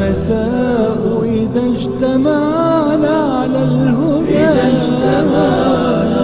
الرؤساء إذا اجتمعنا على الهدى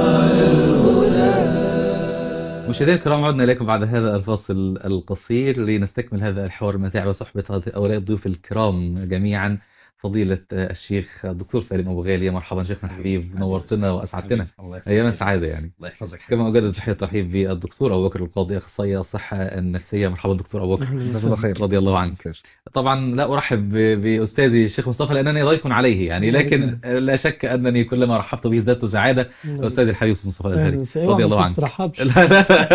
مشاهدينا الكرام عدنا إليكم بعد هذا الفاصل القصير لنستكمل هذا الحوار المتاع وصحبة هؤلاء الضيوف الكرام جميعا فضيلة الشيخ الدكتور سالم أبو غالي مرحبا شيخنا الحبيب نورتنا وأسعدتنا الله يحفظك. أيام السعادة يعني الله يحفظك كما أجدد تحية الترحيب بالدكتور أبو بكر القاضي أخصائي الصحة النفسية مرحبا دكتور أبو بكر جزاك الله خير رضي الله عنك خير. طبعا لا أرحب ب- بأستاذي الشيخ مصطفى لأنني ضيف عليه يعني لكن لا شك أنني كلما رحبت به ازددت سعادة أستاذي الحبيب أستاذ مصطفى الأزهري رضي الله عنك ترحبش لا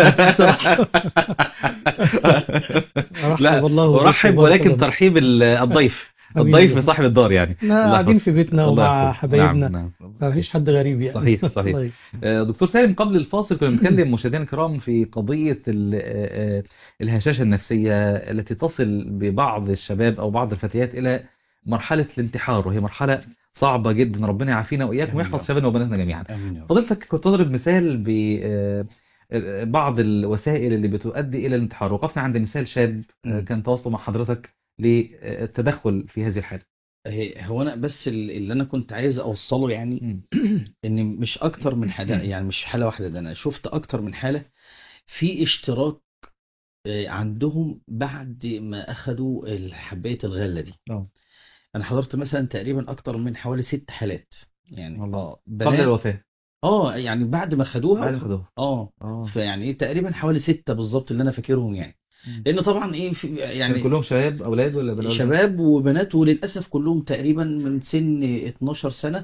لا أرحب الله بك أرحب وبارك ولكن الله. ترحيب ال- الضيف حبيبي. الضيف صاحب الدار يعني احنا الله قاعدين يحفظك. في بيتنا الله ومع يحفظك. حبايبنا نعم نعم ما فيش حد غريب يعني صحيح، صحيح. الله يحفظك. آه، دكتور سالم قبل الفاصل كنا بنتكلم مشاهدينا الكرام في قضية ال- آه، آه، الهشاشة النفسية التي تصل ببعض الشباب أو بعض الفتيات إلى مرحلة الانتحار وهي مرحلة صعبة جدا ربنا يعافينا وإياكم آمين يا ويحفظ رب. شبابنا وبناتنا جميعا امين يا رب. فضلتك كنت تضرب مثال ب آه، آه، بعض الوسائل اللي بتؤدي إلى الانتحار وقفنا عند مثال شاب آه، مم. كان تواصل مع حضرتك للتدخل في هذه الحالة هي- هو انا بس ال- اللي انا كنت عايز اوصله يعني مم. ان مش اكتر من حاله يعني مش حاله واحده ده انا شفت اكتر من حاله في اشتراك آه، عندهم بعد ما اخدوا حبايه الغله دي آه. انا حضرت مثلا تقريبا اكتر من حوالي ست حالات يعني والله. اه قبل بنات الوفاة اه يعني بعد ما خدوها بعد ما خدوها. اه اه فيعني ايه تقريبا حوالي ستة بالظبط اللي انا فاكرهم يعني مم. لان طبعا ايه في يعني يعني كلهم شباب أولاد ولا بنات شباب وبنات وللاسف كلهم تقريبا من سن 12 سنه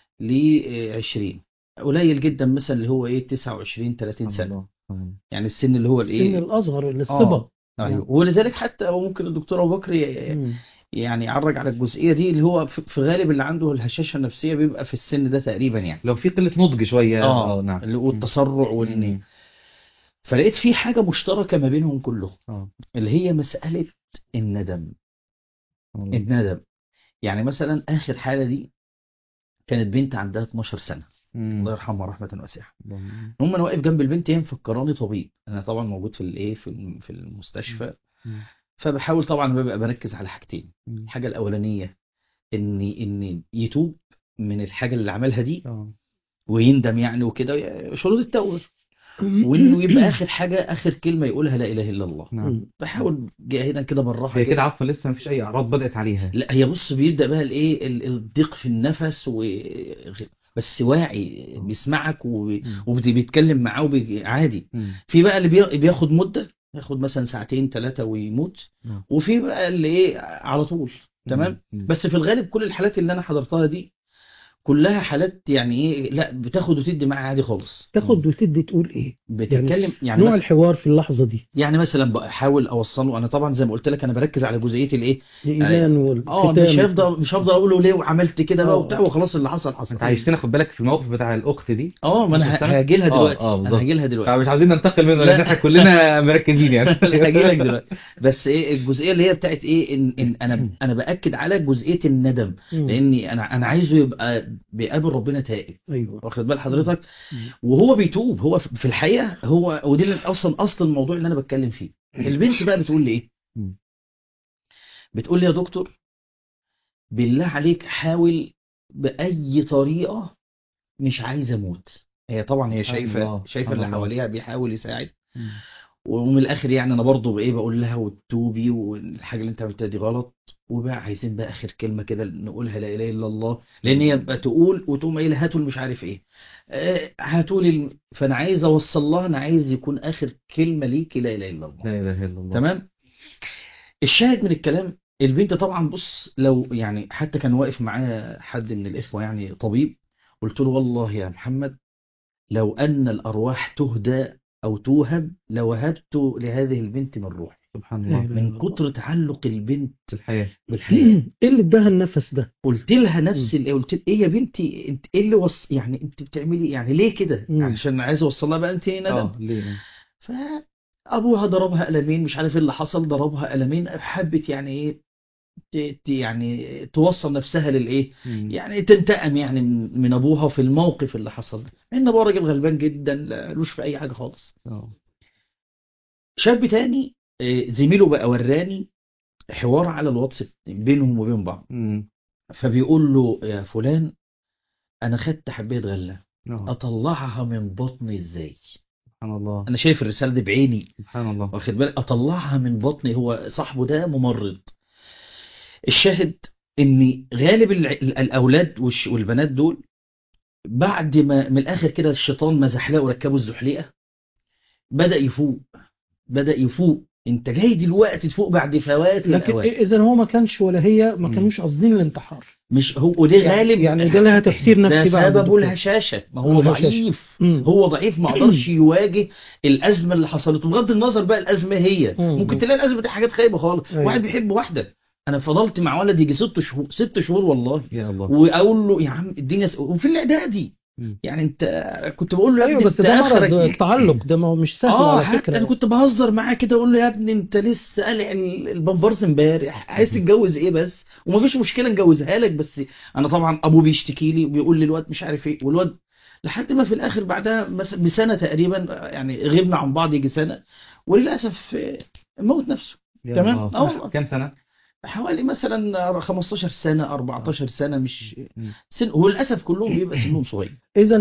ل 20 قليل جدا مثلا اللي هو ايه 29 30 سبحان سنه الله. سبحان الله. يعني السن اللي هو السن الايه الأصغر للصبا ايوه ولذلك حتى هو ممكن الدكتور ابو بكر ي- مم. يعني يعرج على الجزئيه دي اللي هو في في غالب اللي عنده الهشاشه النفسيه بيبقى في السن ده تقريبا يعني لو في قلة نضج شوية اه نعم اللي- والتسرع وان مم. فلقيت في حاجه مشتركه ما بينهم كلهم اه اللي هي مساله الندم والله. الندم يعني مثلا اخر حاله دي كانت بنت عندها 12 سنه مم. الله يرحمها رحمه واسعه الله. هم انا واقف جنب البنت هي مفكراني طبيب انا طبعا موجود في الايه في الم- في المستشفى مم. فبحاول طبعا ببقى بركز على حاجتين مم. الحاجه الاولانيه ان ان يتوب من الحاجه اللي عملها دي اه ويندم يعني وكده شروط التوبه وانه يبقى اخر حاجه اخر كلمه يقولها لا اله الا الله نعم بحاول جاهدا كده بالراحه هي كده عفوا لسه ما فيش اي اعراض بدات عليها لا هي بص بيبدأ بقى الايه ال- الضيق في النفس و بس واعي بيسمعك مم. وبيتكلم معاه وبي- عادي مم. في بقى اللي بي- بياخد مدة ياخد مثلا ساعتين ثلاثة ويموت نعم. وفي بقى اللي ايه على طول تمام مم. بس في الغالب كل الحالات اللي انا حضرتها دي كلها حالات يعني ايه لا بتاخد وتدي معاها عادي خالص تاخد وتدي تقول ايه بتتكلم يعني نوع مثلا الحوار في اللحظة دي يعني مثلا بحاول اوصله انا طبعا زي ما قلت لك انا بركز على جزئيه الايه الإيمان اه والختام مش هفضل مش هفضل اقول له ليه وعملت كده بقى آه. وبتاع وخلاص اللي حصل حصل انت عايشتنا خد بالك في الموقف بتاع الاخت دي اه ما انا نص سنة؟ هاجي لها آه، دلوقتي آه، انا بالظبط. هاجي لها دلوقتي فمش عايزين ننتقل منه لان لا. احنا كلنا مركزين يعني هاجي لك دلوقتي بس ايه الجزئيه اللي هي بتاعت ايه ان, إن انا انا باكد على جزئيه الندم مم. لاني انا انا عايزه يبقى بيقابل ربنا تائب أيوه واخد بال حضرتك مم. وهو بيتوب هو في الحقيقه هو ودي اللي اصلا اصل الموضوع اللي انا بتكلم فيه البنت بقى بتقول لي ايه مم. بتقول لي يا دكتور بالله عليك حاول باي طريقه مش عايز اموت هي طبعا هي سبحان شايفه الله، شايفه سبحان اللي الله. حواليها بيحاول يساعد مم. ومن الاخر يعني انا برضه بايه بقول لها وتوبي والحاجه اللي انت عملتها دي غلط وبقى عايزين بقى اخر كلمه كده نقولها لا اله الا الله لان هي بقى تقول وتقوم قايله هاتوا مش عارف ايه آه، هاتوا لي فانا عايز اوصل لها انا عايز يكون اخر كلمه ليكي لا اله الا الله لا اله الا الله تمام الشاهد من الكلام البنت طبعا بص لو يعني حتى كان واقف معايا حد من الاخوه يعني طبيب قلت له والله يا محمد لو ان الارواح تهدى او توهب لوهبت لهذه البنت من روحي سبحان لا الله إله من إلا الله. كتر تعلق البنت الحياه بالحياه ايه اللي اداها النفس ده قلت لها نفس اللي قلت لها ايه يا بنتي انت ايه اللي وص... يعني انت بتعملي يعني ليه كده مم. عشان عايز اوصل لها بقى انت ندم اه ليه فابوها ضربها قلمين مش عارف ايه اللي حصل ضربها قلمين حبت يعني ايه ت- ت- يعني توصل نفسها للايه مم. يعني تنتقم يعني من من ابوها في الموقف اللي حصل ده ان ابوها راجل غلبان جدا لا لوش في اي حاجه خالص اه شاب تاني آه، زميله بقى وراني حوار على الواتس بينهم وبين بعض مم. فبيقول له يا فلان انا خدت حبايه غله آه. اطلعها من بطني ازاي سبحان الله انا شايف الرساله دي بعيني سبحان الله واخد بالك اطلعها من بطني هو صاحبه ده ممرض الشاهد ان غالب الع- ال- الاولاد والش- والبنات دول بعد ما من الاخر كده الشيطان مزح له وركبه الزحليقه بدا يفوق بدا يفوق انت جاي دلوقتي تفوق بعد فوات لكن الاوان اذا هو ما كانش ولا هي ما مم. كانوش قاصدين الانتحار مش هو وده يعني- غالب يعني ده لها تفسير نفسي ده بعد سببه الدكتور. الهشاشه ما هو الهشاشة. ضعيف مم. هو ضعيف ما قدرش يواجه الازمه اللي حصلت له بغض النظر بقى الازمه هي مم. ممكن تلاقي الازمه دي حاجات خايبه خالص أيوة. واحد بيحب واحده انا فضلت مع ولد يجي ست شهور ست شهور والله يا الله واقول له يا عم الدنيا س... وفي الاعدادي مم. يعني انت كنت بقول له يا ايوه ابني بس انت ده مرض اخرك التعلق ده ما هو مش سهل اه على حتى فكره انا كنت بهزر معاه كده اقول له يا ابني انت لسه قالع ال- البامبرز امبارح عايز تتجوز ايه بس ومفيش مشكله نجوزها لك بس انا طبعا ابوه بيشتكي لي وبيقول لي الواد مش عارف ايه والواد لحد ما في الاخر بعدها مس- بسنه تقريبا يعني غبنا عن بعض يجي سنه وللاسف آه، موت نفسه يا تمام؟ الله. آه والله. كم سنة؟ حوالي مثلا 15 سنه 14 سنه مش مم. سن وللاسف كلهم بيبقى سنهم صغير اذا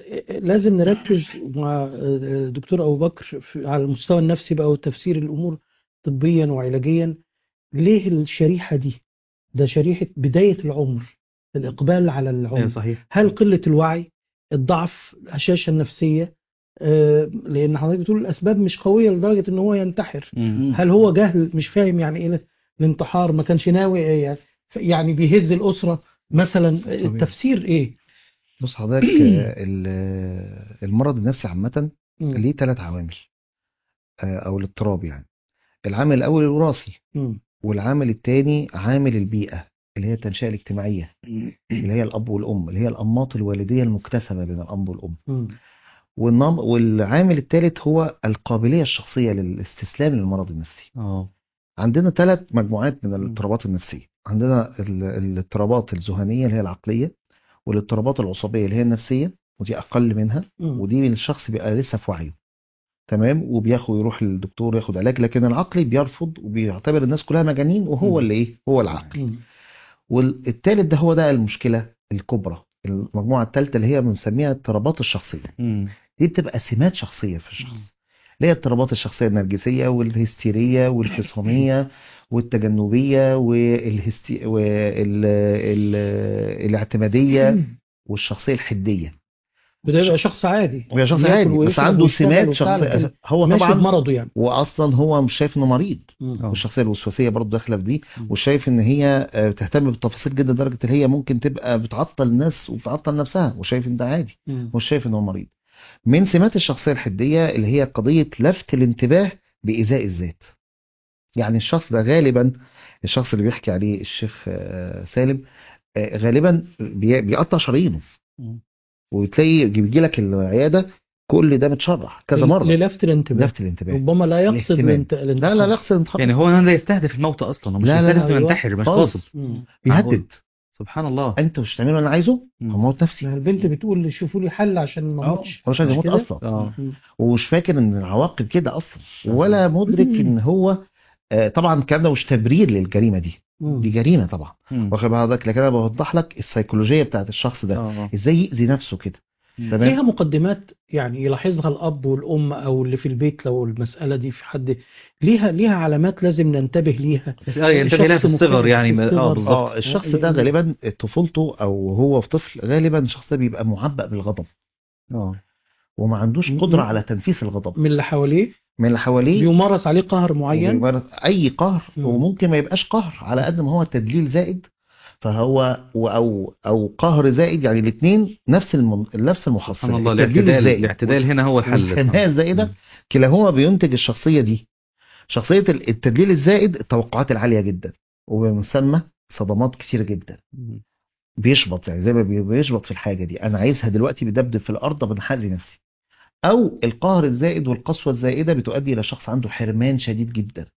لازم نركز مع الدكتور ابو بكر في- على المستوى النفسي بقى وتفسير الامور طبيا وعلاجيا ليه الشريحه دي ده شريحه بدايه العمر الاقبال على ايوه العمر صحيح هل قله الوعي الضعف الهشاشه النفسيه آه، لان حضرتك بتقول الاسباب مش قويه لدرجه ان هو ينتحر مم. هل هو جهل مش فاهم يعني ايه الانتحار ما كانش ناوي يعني يعني بيهز الاسره مثلا التفسير ايه بص حضرتك آه، ال- آه، المرض النفسي عامة مم. ليه ثلاث عوامل آه، أو الاضطراب يعني العامل الأول الوراثي مم. والعامل الثاني عامل البيئة اللي هي التنشئة الاجتماعية اللي هي الأب والأم اللي هي الأنماط الوالدية المكتسبة بين الأب والأم مم. والنم... والعامل الثالث هو القابلية الشخصية للاستسلام للمرض النفسي اه عندنا ثلاث مجموعات من الاضطرابات النفسية عندنا ال- الاضطرابات الذهنية اللي هي العقلية والاضطرابات العصبية اللي هي النفسية ودي أقل منها مم. ودي الشخص بيبقى لسه في وعيه تمام وبياخد يروح للدكتور ياخد علاج لكن العقلي بيرفض وبيعتبر الناس كلها مجانين وهو مم. اللي ايه هو العقل مم. والثالث ده هو ده المشكلة الكبرى المجموعة الثالثة اللي هي بنسميها اضطرابات الشخصية مم. دي بتبقى سمات شخصية في الشخص اللي هي اضطرابات الشخصية النرجسية والهستيرية والفصامية والتجنبية والهستي... وال... ال... الاعتمادية والشخصية الحدية وده يبقى شخص عادي وهي شخص ياكل عادي بس ويشرب عنده ويشتغل سمات وبتاع، شخصية لكن هو ماشي طبعا بمرضه يعني واصلا هو مش شايف انه مريض مم. والشخصيه الوسواسيه برضه داخله في دي مم. وشايف ان هي آه، بتهتم بالتفاصيل جدا لدرجه ان هي ممكن تبقى بتعطل الناس وبتعطل نفسها وشايف ان ده عادي مم. مش شايف ان هو مريض من سمات الشخصيه الحديه اللي هي قضيه لفت الانتباه بايذاء الذات يعني الشخص ده غالبا الشخص اللي بيحكي عليه الشيخ آه، سالم آه، غالبا بي- بيقطع شرايينه مم. وتلاقي بيجي لك العياده كل ده متشرح كذا مره للفت الانتباه لفت الانتباه ربما لا يقصد الاهتمام. الانت... لا لا لا اقصد يعني هو لا يستهدف الموت اصلا هو مش لا، لا، يستهدف لا، انه أيوة. ينتحر مش خالص. قاصد مم. بيهدد سبحان الله انت مش هتعمله اللي انا عايزه مم. هموت نفسي ما البنت بتقول شوفوا لي حل عشان ما آه. اموتش هو مش عايز مش يموت كده؟ اصلا اه مم. ومش فاكر ان العواقب كده اصلا ولا مدرك ان هو آه، طبعا الكلام ده مش تبرير للجريمه دي مم. دي جريمه طبعا مم. واخد بالك لكن انا بوضح لك السيكولوجيه بتاعت الشخص ده اه ازاي يأذي نفسه كده مم. تمام فيها مقدمات يعني يلاحظها الاب والام او اللي في البيت لو المساله دي في حد ليها ليها علامات لازم ننتبه ليها بس اه ينتبه لها في شخص الصغر مختلف يعني في ما- الصغر. اه بالظبط اه الشخص ده يعني- غالبا طفولته او هو في طفل غالبا الشخص ده بيبقى معبأ بالغضب اه وما عندوش م- قدره م- على تنفيس الغضب من اللي حواليه من اللي حواليه بيمارس عليه قهر معين وبيمارس اي قهر مم. وممكن ما يبقاش قهر على قد ما هو تدليل زائد فهو و- او او قهر زائد يعني الاثنين نفس الم... نفس المحصله سبحان الله التدليل الاعتدال الزائد الاعتدال هنا هو الحل والحمايه الزائده كلاهما بينتج الشخصيه دي شخصيه ال- التدليل الزائد التوقعات العاليه جدا وبمسمى صدمات كتير جدا مم. بيشبط يعني زي ما بي- بيشبط في الحاجه دي انا عايزها دلوقتي بدبدب في الارض بنحل نفسي او القهر الزائد والقسوه الزائده بتؤدي الى شخص عنده حرمان شديد جدا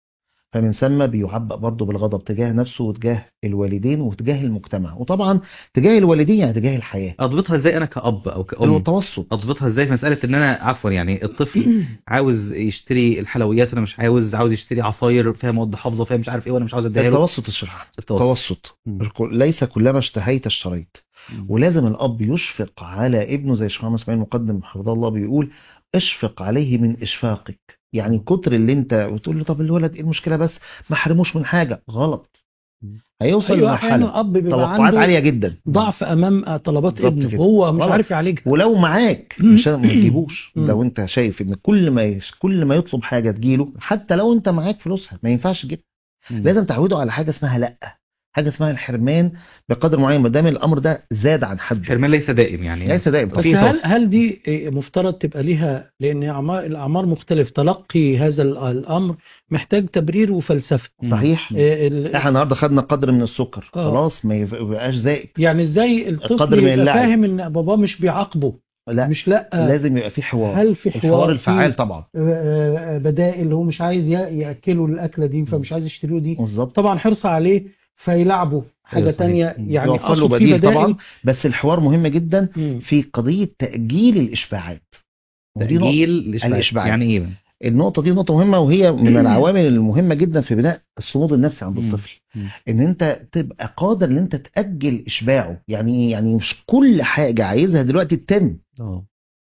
فمن ثم بيعبأ برضه بالغضب تجاه نفسه وتجاه الوالدين وتجاه المجتمع وطبعا تجاه الوالدين يعني تجاه الحياة اضبطها ازاي انا كأب او كأم التوسط اضبطها ازاي في مسألة ان انا عفوا يعني الطفل عاوز يشتري الحلويات انا مش عاوز عاوز يشتري عصاير فيها مواد حافظة فيها مش عارف ايه وانا مش عاوز اديها له التوسط الشرعي التوسط التوسط مم. الكل- ليس كلما اشتهيت اشتريت مم. ولازم الاب يشفق على ابنه زي الشيخ محمد اسماعيل المقدم حفظه الله بيقول اشفق عليه من اشفاقك يعني كتر اللي انت وتقول له طب الولد ايه المشكله بس ما حرموش من حاجه غلط مم. هيوصل ايوه لمرحله احيانا اب بيبقى توقعات عنده عاليه جدا ضعف امام طلبات بالظبط ابنه كده. وهو مش غلط. عارف يعالجها ولو معاك مش ما تجيبوش مم. لو انت شايف ان كل ما يش... كل ما يطلب حاجه تجيله حتى لو انت معاك فلوسها ما ينفعش تجيبها مم. لازم تعوده على حاجه اسمها لا حاجه اسمها الحرمان بقدر معين ما دام الامر ده زاد عن حده حرمان ليس دائم يعني ليس دائم بس في هل توسط. هل دي إيه، مفترض تبقى ليها لان أعمار- الاعمار مختلف تلقي هذا ال- الامر محتاج تبرير وفلسفه مم. صحيح إيه، ال- احنا النهارده خدنا قدر من السكر آه. خلاص ما يف- يبقاش زائد يعني ازاي القدر الطفل من يبقى اللعب. فاهم ان باباه مش بيعاقبه لا مش لا لازم يبقى في حوار هل في حوار الحوار في- الفعال طبعا آه، بدائل هو مش عايز يا- ياكله الاكله دي فمش عايز يشتري له دي بالظبط طبعا حرص عليه فيلعبه حاجه أيوة صحيح. تانية مم. يعني يوفر له اقصد في بديل بدائل طبعا بس الحوار مهم جدا مم. في قضيه تاجيل الاشباعات ودي نقطة- تأجيل الإشباع الإشباع. يعني ايه النقطه دي نقطه مهمه وهي من العوامل المهمه جدا في بناء الصمود النفسي عند مم. الطفل مم. ان انت تبقى قادر ان انت تاجل اشباعه يعني إيه؟ يعني مش كل حاجه عايزها دلوقتي تتم اه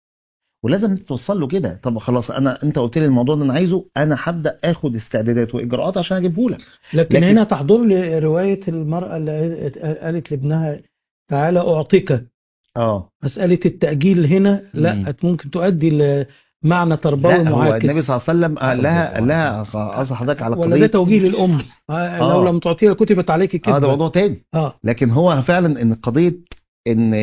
ولازم توصل له كده طب خلاص انا انت قلت لي الموضوع ده انا عايزه انا هبدا اخد استعدادات واجراءات عشان اجيبه لك لكن, لكن- هنا تحضر لي روايه المراه اللي قالت لابنها تعالى اعطيك اه مساله التاجيل هنا مم. لا ممكن تؤدي لمعنى تربوي لا هو معاكس النبي صلى الله عليه وسلم قال لها قال لها قصد حضرتك على ولا ده قضيه توجيه للام آه، لو آه. لم تعطيها كتبت عليك اه كده ده موضوع تاني اه لكن هو فعلا ان قضيه ان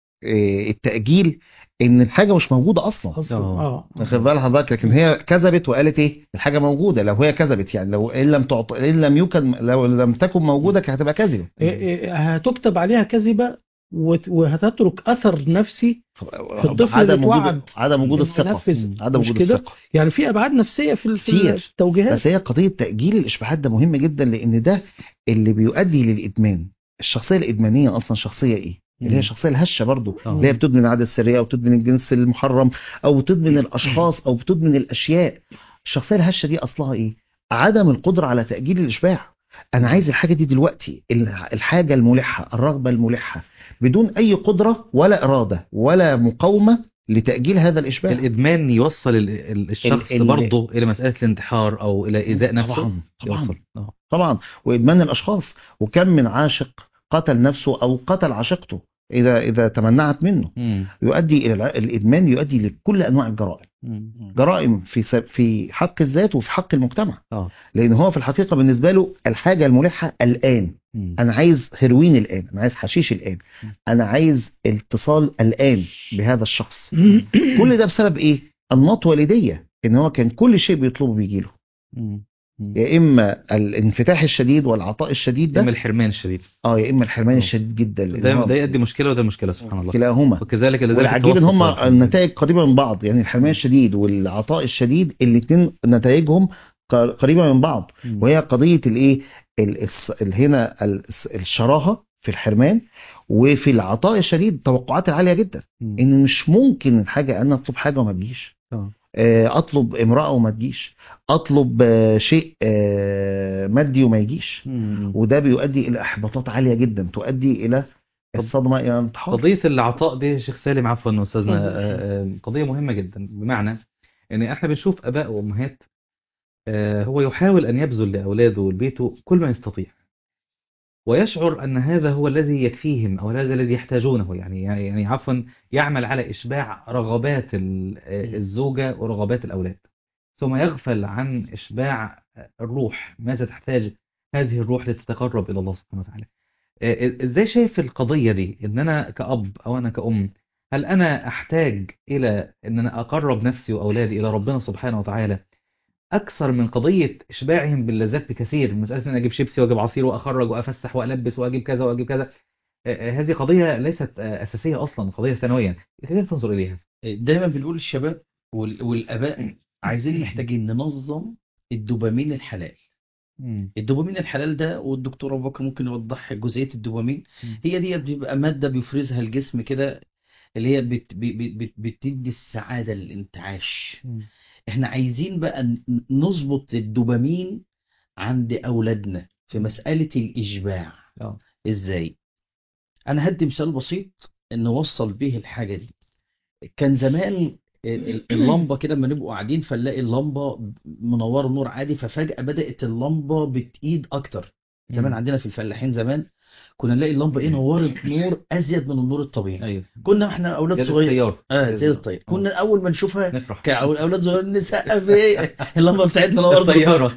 آه، التاجيل ان الحاجه مش موجوده اصلا أصلاً. آه. اه واخد بال حضرتك لكن هي كذبت وقالت ايه الحاجه موجوده لو هي كذبت يعني لو ان لم تعط... ان لم يكن لو لم تكن موجوده كانت هتبقى كذبه إيه- إيه، هتكتب عليها كذبه وت- وهتترك اثر نفسي الطفل عدم بيتوعد وجود عدم وجود إنه الثقه ينفذ. عدم مش وجود كده؟ الثقه يعني في ابعاد نفسيه في ال- في ال- كتير. في التوجيهات بس هي قضيه تاجيل الاشباعات ده مهم جدا لان ده اللي بيؤدي للادمان الشخصيه الادمانيه اصلا شخصيه ايه اللي هي مم. الشخصيه الهشه برضو آه. اللي هي بتدمن العاده السريه او بتدمن الجنس المحرم او بتدمن الاشخاص او بتدمن الاشياء الشخصيه الهشه دي اصلها ايه عدم القدره على تاجيل الاشباع انا عايز الحاجه دي دلوقتي ال- الحاجه الملحه الرغبه الملحه بدون اي قدره ولا اراده ولا مقاومه لتاجيل هذا الاشباع الإدمان يوصل ال- ال- الشخص ال- برضه إلى مسألة الانتحار أو إلى إيذاء نفسه طبعا طبعا يوصل آه. طبعا وادمان الاشخاص وكم من عاشق قتل نفسه او قتل عشيقته اذا اذا تمنعت منه مم. يؤدي الى الع- الادمان يؤدي لكل انواع الجرائم مم. جرائم في س- في حق الذات وفي حق المجتمع اه لان هو في الحقيقه بالنسبه له الحاجه الملحه الان مم. انا عايز هيروين الان انا عايز حشيش الان انا عايز اتصال الان بهذا الشخص كل ده بسبب ايه انماط والديه ان هو كان كل شيء بيطلبه بيجي له مم. مم. يا اما الانفتاح الشديد والعطاء الشديد إما ده الحرمان الشديد اه يا اما الحرمان آه. الشديد جدا لأن ده هو ده يؤدي مشكلة وده مشكلة سبحان الله كلاهما وكذلك لذلك والعجيب ان التوسط هم والحرمان. النتائج قريبه من بعض يعني الحرمان الشديد والعطاء الشديد الاثنين نتائجهم ق- قريبه من بعض مم. وهي قضيه الايه ال- الس- ال- هنا ال- الشراهه في الحرمان وفي العطاء الشديد التوقعات العاليه جدا مم. ان مش ممكن الحاجه انا اطلب حاجه وما تجيش آه. آه، اطلب امراه وما تجيش اطلب آه، شيء آه، مادي وما يجيش مم. وده بيؤدي الى احباطات عاليه جدا تؤدي الى الصدمه الى الانتحار قضية العطاء دي يا شيخ سالم عفوا أستاذنا اتفضل. آه، آه، قضية مهمة جدا بمعنى إن إحنا بنشوف آباء وأمهات آه، هو يحاول أن يبذل لأولاده ولبيته كل ما يستطيع ويشعر أن هذا هو الذي يكفيهم أو هذا الذي يحتاجونه يعني يعني عفوا يعمل على إشباع رغبات ال- آه، الزوجة ورغبات الأولاد ثم يغفل عن إشباع الروح ماذا تحتاج هذه الروح لتتقرب إلى الله سبحانه وتعالى آه، ازاي شايف القضية دي ان انا كأب او انا كأم هل انا احتاج الى ان انا اقرب نفسي واولادي الى ربنا سبحانه وتعالى اكثر من قضية اشباعهم باللذات بكثير من مسألة ان أنا اجيب شيبسي واجيب عصير واخرج وافسح والبس واجيب كذا واجيب كذا آه، آه، هذه قضية ليست آه، اساسية اصلا قضية ثانوية كيف تنظر اليها دايما بنقول للشباب وال- والاباء عايزين محتاجين ننظم الدوبامين الحلال مم. الدوبامين الحلال ده والدكتور ابو بكر ممكن يوضح جزئيه الدوبامين مم. هي دي بتبقى ماده بيفرزها الجسم كده اللي هي بت بت بت بتدي السعاده للانتعاش مم. احنا عايزين بقى ن- نظبط الدوبامين عند اولادنا في مساله الاشباع اه ازاي انا هدي مثال بسيط نوصل بيه الحاجه دي كان زمان ال- ال- اللمبه كده لما نبقوا قاعدين فنلاقي اللمبه منوره نور عادي ففجاه بدات اللمبه بتقيد اكتر زمان مم. عندنا في الفلاحين زمان كنا نلاقي اللمبه ايه نورت نور ازيد من النور الطبيعي ايوه كنا احنا اولاد زي صغيرين الطيار اه زي آه. الطير كنا اول ما نشوفها نفرح كاولاد صغيرين نسقف ايه اللمبه بتاعتنا نورت الطيارة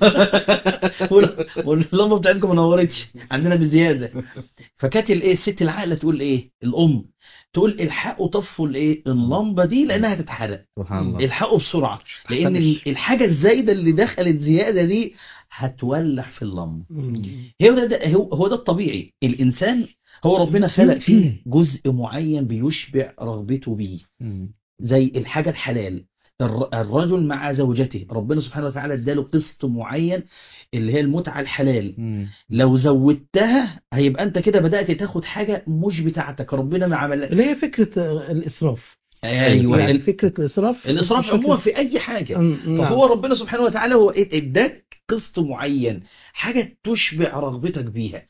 وال- واللمبه بتاعتكم ما نورتش عندنا بزياده فكانت الايه الست العاقله تقول ايه الام تقول الحقوا طفوا الايه اللمبه دي لانها هتتحرق سبحان الله الحقوا بسرعه لان تحتمش. الحاجه الزايده اللي دخلت زياده دي هتولع في اللمبه هو ده, ده هو, هو ده الطبيعي الانسان هو ربنا خلق فيه جزء معين بيشبع رغبته بيه مم. زي الحاجه الحلال الر- الرجل مع زوجته ربنا سبحانه وتعالى اداله قسط معين اللي هي المتعه الحلال مم. لو زودتها هيبقى انت كده بدات تاخد حاجه مش بتاعتك ربنا ما عمل اللي هي فكرة آه، الإسراف ايوه يعني ال- فكرة الإسراف الاسراف بشكل- عموما في اي حاجه أم، نعم. فهو ربنا سبحانه وتعالى هو إيه- اداك قسط معين حاجه تشبع رغبتك بيها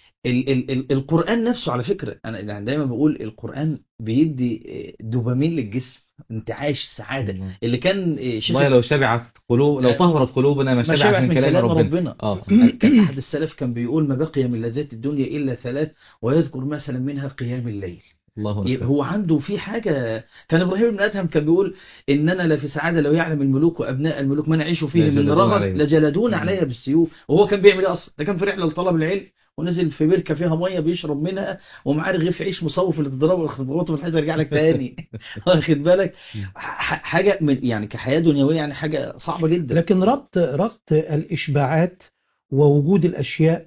ال ال ال القران نفسه على فكره انا يعني دايما بقول القران بيدي آه، دوبامين للجسم انتعاش سعاده الله. اللي كان آه، شيخ والله لو شبعت قلوب لو آه. طهرت قلوبنا ما ما شبعت من كلام ربنا ربنا اه كان احد السلف كان بيقول ما بقي من لذات الدنيا الا ثلاث ويذكر مثلا منها قيام الليل الله يبقى أكبر. هو عنده في حاجة كان إبراهيم بن أدهم كان بيقول إننا لفي سعادة لو يعلم الملوك وأبناء الملوك ما نعيش فيه من لجلدون رغد عليه. لجلدون مم. عليها بالسيوف وهو كان بيعمل إيه أصلا ده كان في رحلة لطلب العلم ونزل في بركة فيها مية بيشرب منها ومعاه رغيف عيش مصوف اللي تضربه خبطه في الحيطة يرجع لك تاني واخد بالك ح- حاجة من يعني كحياة دنيوية يعني حاجة صعبة جدا لكن ربط ربط الإشباعات ووجود الأشياء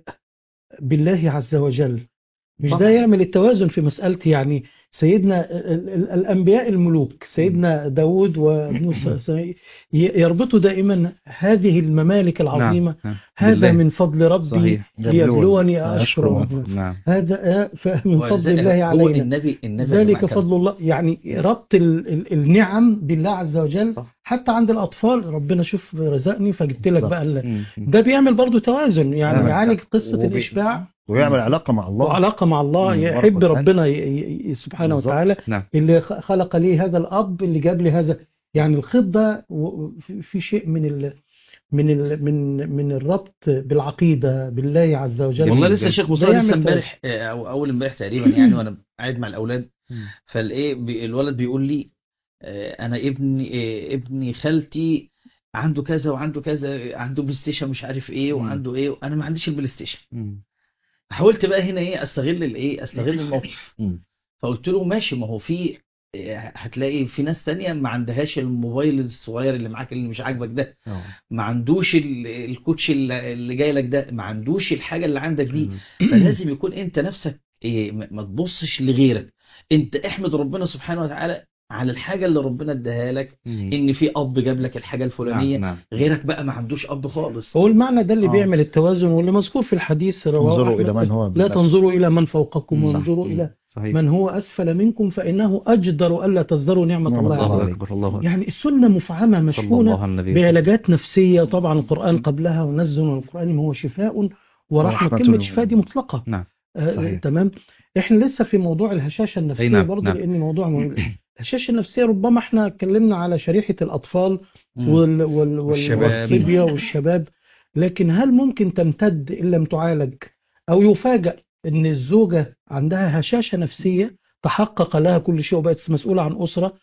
بالله عز وجل مش ده طبعا. يعمل التوازن في مسألة يعني سيدنا ال- ال- الأنبياء الملوك سيدنا داود وموسى سي- ي- يربطوا دائما هذه الممالك العظيمة نعم. هذا بالله. من فضل ربي صحيح ليبلوني أشكر أشكر أم أم نعم هذا من فضل وزي- الله هو علينا النبي النبي يا ذلك جماعة كان- فضل الله يعني ربط ال- ال- النعم بالله عز وجل صح. حتى عند الأطفال ربنا شوف رزقني فجبت لك بالظبط. بقى ال- مم. ده بيعمل برضو توازن يعني نعم. يعالج قصة وبي- الإشباع ويعمل علاقة مع الله وعلاقة مع الله مم. يحب برضو ربنا ي- ي- ي- سبحانه بالظبط. وتعالى نعم اللي خ- خلق لي هذا الأب اللي جاب لي هذا يعني الخط ده و- في- في شيء من ال من ال من من الربط بالعقيدة بالله عز وجل والله جميل لسه جدا. الشيخ ده مصطفى يعمل لسه توازن. امبارح آه، او اول امبارح تقريبا يعني وانا قاعد مع الاولاد مم. فالايه بي- الولد بيقول لي آه، انا ابني آه، ابني خالتي عنده كذا وعنده كذا عنده بلاي ستيشن مش عارف ايه مم. وعنده ايه انا ما عنديش البلاي ستيشن مم. حاولت بقى هنا ايه استغل الايه استغل الموقف مم. فقلت له ماشي ما هو في آه، هتلاقي في ناس تانية ما عندهاش الموبايل الصغير اللي معاك اللي مش عاجبك ده آه. ما عندوش ال- الكوتش اللي اللي جاي لك ده ما عندوش الحاجة اللي عندك دي مم. فلازم يكون انت نفسك إيه ما ما تبصش لغيرك انت احمد ربنا سبحانه وتعالى على الحاجه اللي ربنا اداها لك مم. ان في اب جاب لك الحاجه الفلانيه نعم نعم غيرك بقى ما عندوش اب خالص هو المعنى ده اللي آه. بيعمل التوازن واللي مذكور في الحديث رواه انظروا أحمد إلى من هو لا تنظروا إلى من فوقكم صح. وانظروا مم. إلى صحيح من هو أسفل منكم فإنه أجدر ألا تزدروا نعمة نعمة الله الله عليكم الله أكبر الله أكبر يعني السنة مفعمة صلى مشحونة الله على النبي بعلاجات نفسية طبعا القرآن قبلها ونزل من القرآن ما هو شفاء ورحمة ورحمة كلمة له. شفاء دي مطلقة نعم آه صحيح. تمام احنا لسه في موضوع الهشاشة النفسية نعم، برضه نعم. لأن موضوع مهم الهشاشة النفسية ربما احنا اتكلمنا على شريحة الأطفال مم. وال وال وال والشباب. والصبية والشباب لكن هل ممكن تمتد إن لم تعالج أو يفاجأ إن الزوجة عندها هشاشة نفسية تحقق لها كل شيء وبقت مسؤولة عن أسرة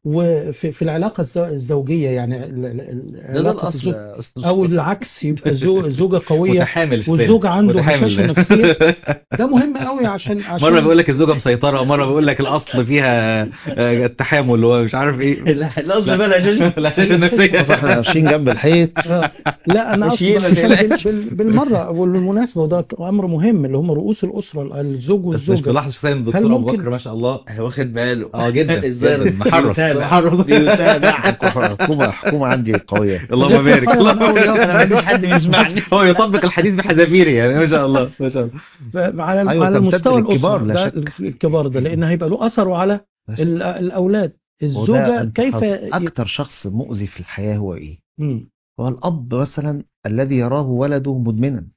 وفي في العلاقة الزو- الزوجية يعني ال- ال- ال- ده ده علاقة الاصل الزوج يا أستاذ أو مصطفى. العكس يبقى زو- زوجة قوية متحامل شوية. والزوج عنده متحامل. هشاشة نفسية ده مهم قوي عشان عشان مرة بيقول لك الزوجة مسيطرة ومرة بيقول لك الأصل فيها آه، التحامل اللي هو مش عارف إيه لا الاصل بقى الهشاشة الهشاشة النفسية بس احنا ماشيين جنب الحيط آه. لا انا اقصد شيء ما عشان بال- تقلقش. بال- بالمره وبالمناسبه وده امر مهم اللي هم رؤوس الاسره الزوج بس مش والزوجه بلاحظ شخصيا هل الدكتور أبو ممكن- بكر ما شاء الله واخد باله اه جدا ازاي جدا محرص بيتابع بيتابع حكومة حكومة عندي قوية اللهم بارك اللهم انا بارك ما عنديش حد بيسمعني هو يطبق الحديث بحذافيره يعني ما شاء الله ما شاء الله على أيوة، على تمتد المستوى للكبار الأسرة لا ده شك. الكبار ده لأن هيبقى له أثره على لا شك. ال- الأولاد وده الزوجة أنت كيف حط- أكتر شخص مؤذي في الحياة هو إيه؟ مم. هو الأب مثلا الذي يراه ولده مدمنا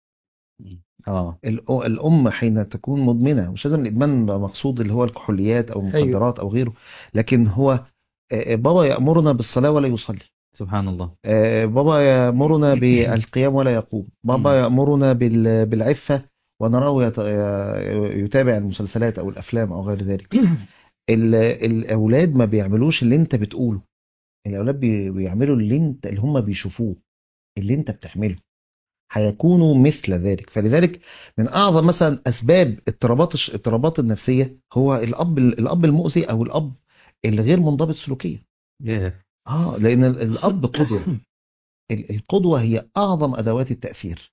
اه الأ- الأم حين تكون مدمنة مش لازم الإدمان يبقى مقصود اللي هو الكحوليات أو المخدرات أو غيره لكن هو آه، آه، بابا يأمرنا بالصلاة ولا يصلي سبحان الله آه، بابا يأمرنا بالقيام ولا يقوم بابا مم. يأمرنا بال- بالعفة ونراه يت- يتابع المسلسلات أو الأفلام أو غير ذلك ال- الأولاد ما بيعملوش اللي أنت بتقوله الأولاد بي- بيعملوا اللي أنت اللي هم بيشوفوه اللي أنت بتعمله هيكونوا مثل ذلك فلذلك من أعظم مثلا أسباب اضطرابات الش- اضطرابات النفسية هو الأب الأب المؤذي أو الأب الغير منضبط سلوكيا ياه اه لان ال- الاب قدوه ال- القدوه هي اعظم ادوات التاثير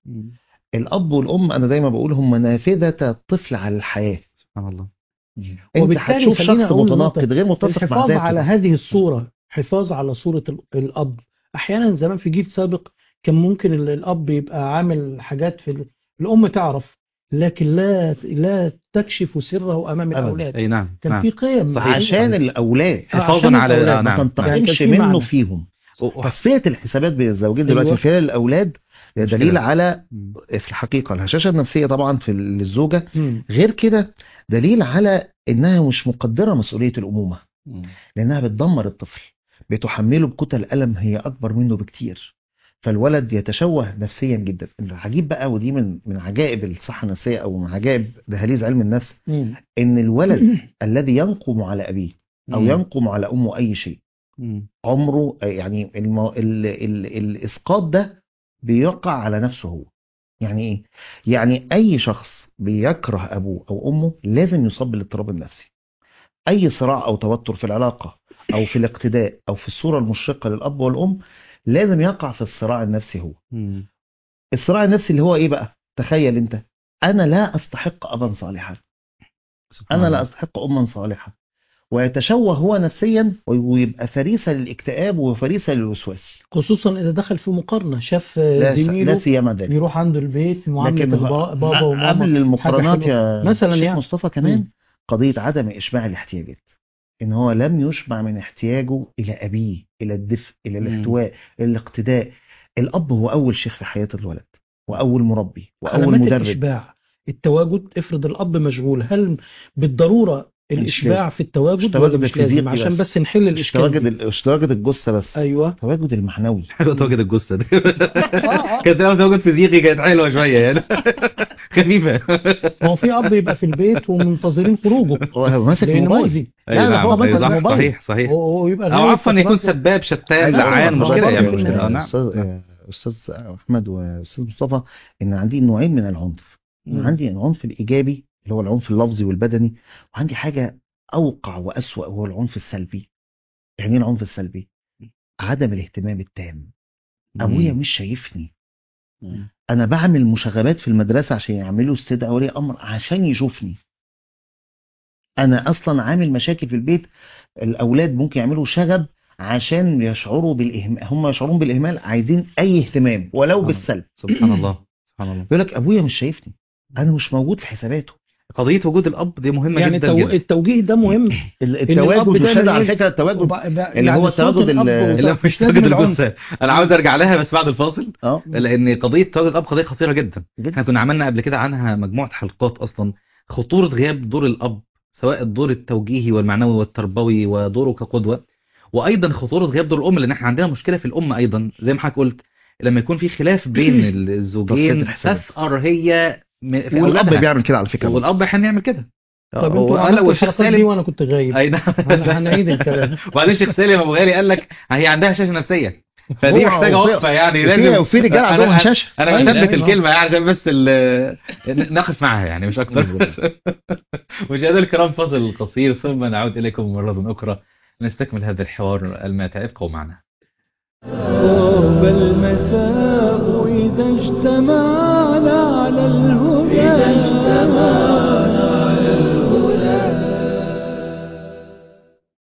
الاب والام انا دايما بقول هم نافذه الطفل على الحياه سبحان الله انت وبالتالي هتشوف خلينا شخص أقول متناقض نقطة. غير متسق مع الحفاظ ذاته على هذه الصورة حفاظ على صورة ال- الأب أحيانا زمان في جيل سابق كان ممكن ال- الأب يبقى عامل حاجات في ال- الأم تعرف لكن لا لا تكشف سره أمام أبداً. الأولاد اي نعم كان نعم في قيم صحيح. عشان الاولاد حفاظا عشان على الأولاد. آه، ما نعم نعم. يعني كان تنتقمش في منه معنى. فيهم و- تصفيه الحسابات بين الزوجين دلوقتي أيوة. من خلال الاولاد ده دليل مشكلة. على مم. في الحقيقه الهشاشه النفسيه طبعا في الزوجه مم. غير كده دليل على انها مش مقدره مسؤوليه الامومه لانها بتدمر الطفل بتحمله بكتل الم هي اكبر منه بكتير فالولد يتشوه نفسيا جدا العجيب بقى ودي من من عجائب الصحه النفسيه او من عجائب دهاليز علم النفس مم. ان الولد الذي ينقم على ابيه او مم. ينقم على امه اي شيء مم. عمره يعني المو... ال... ال... الاسقاط ده بيقع على نفسه هو يعني ايه يعني اي شخص بيكره ابوه او امه لازم يصاب بالاضطراب النفسي اي صراع او توتر في العلاقه او في الاقتداء او في الصوره المشرقه للاب والام لازم يقع في الصراع النفسي هو مم. الصراع النفسي اللي هو ايه بقى تخيل انت انا لا استحق ابا صالحا سبحان انا لا الله. استحق اما صالحه ويتشوه هو نفسيا ويبقى فريسه للاكتئاب وفريسه للوسواس خصوصا إذا دخل في مقارنة شاف لا لا زميله سيما ذلك يروح عنده البيت معاملة لكن البا- بابا وماما قبل المقارنات حاجة يا مثلاً شيخ يعني. مصطفى كمان مم. قضية عدم إشباع الاحتياجات إن هو لم يشبع من احتياجه إلى أبيه إلى الدفء إلى مم. الاحتواء إلى الاقتداء الأب هو أول شيخ في حياة الولد وأول مربي وأول علامات مدرب الإشباع التواجد افرض الأب مشغول هل بالضرورة الإشباع في التواجد تواجد ولا مش الفيزيقي لازم عشان بس. بس نحل مش الإشكال تواجد دي. ال- مش تواجد الجثة بس أيوه التواجد المعنوي حلوه تواجد الجثه دي كانت لو تواجد فيزيقي كانت حلوه شويه يعني خفيفه ما هو في أب يبقى في البيت ومنتظرين خروجه هو ماسك لأنه موبايل مؤذي لا، لا، نعم. هو أيوة، مثلا صح- موبايل. صحيح صحيح هو هو يبقى او غاوي عفوا يكون فترات- سباب شتان أيوة، لعان ما مش هو كده برضه يعني في- مشكله آه، نعم أستاذ آه، أستاذ أحمد وأستاذ مصطفى إن عندي نوعين من العنف مم. عندي العنف الإيجابي اللي هو العنف اللفظي والبدني وعندي حاجة أوقع وأسوأ وهو العنف السلبي يعني إيه العنف السلبي عدم الاهتمام التام أبويا مم. مش شايفني مم. أنا بعمل مشاغبات في المدرسة عشان يعملوا استدعاء ولي أمر عشان يشوفني أنا أصلا عامل مشاكل في البيت الأولاد ممكن يعملوا شغب عشان يشعروا بالإهمال هم يشعرون بالإهمال عايزين أي اهتمام ولو سبحان بالسلب سبحان الله سبحان الله يقول لك أبويا مش شايفني أنا مش موجود في حساباته قضيه وجود الاب دي مهمه يعني جدا التو... جدا التوجيه ده مهم ال- الأب التواجد دايماً وشاد على إيه؟ فكرة التواجد وبع- اللي هو صوت تواجد الأب ال- وده لا مش لازم تواجد العنف. الجثه انا عاوز ارجع لها بس بعد الفاصل اه لان قضيه تواجد الاب قضيه خطيره جدا احنا جدا كنا عملنا قبل كده عنها مجموعه حلقات اصلا خطوره غياب دور الاب سواء الدور التوجيهي والمعنوي والتربوي ودوره كقدوه وايضا خطوره غياب دور الام لان احنا عندنا مشكله في الام ايضا زي ما حضرتك قلت لما يكون في خلاف بين تصفية الزوجين الحسابات. تثأر هي م- في والأب أولادها. بيعمل كده على فكرة والاب احيانا يعمل كده طب انتوا وقال عملتوا والشيخ الحلقات دي سالم وانا كنت غايب اي نعم هن- هنعيد الكلام وبعدين الشيخ سالم ابو غالي قال لك هي عندها هشاشه نفسيه فدي هو- محتاجه وفي- وقفه يعني وفي لازم وفي رجال أنا- عندهم أنا- هشاشة انا أيوة، بثبت أيوة. الكلمه يعني عشان بس ال- نقف معها يعني مش اكثر مشاهدينا الكرام فاصل قصير ثم نعود اليكم مره اخرى نستكمل هذا الحوار الماتع ابقوا معنا طاب المساء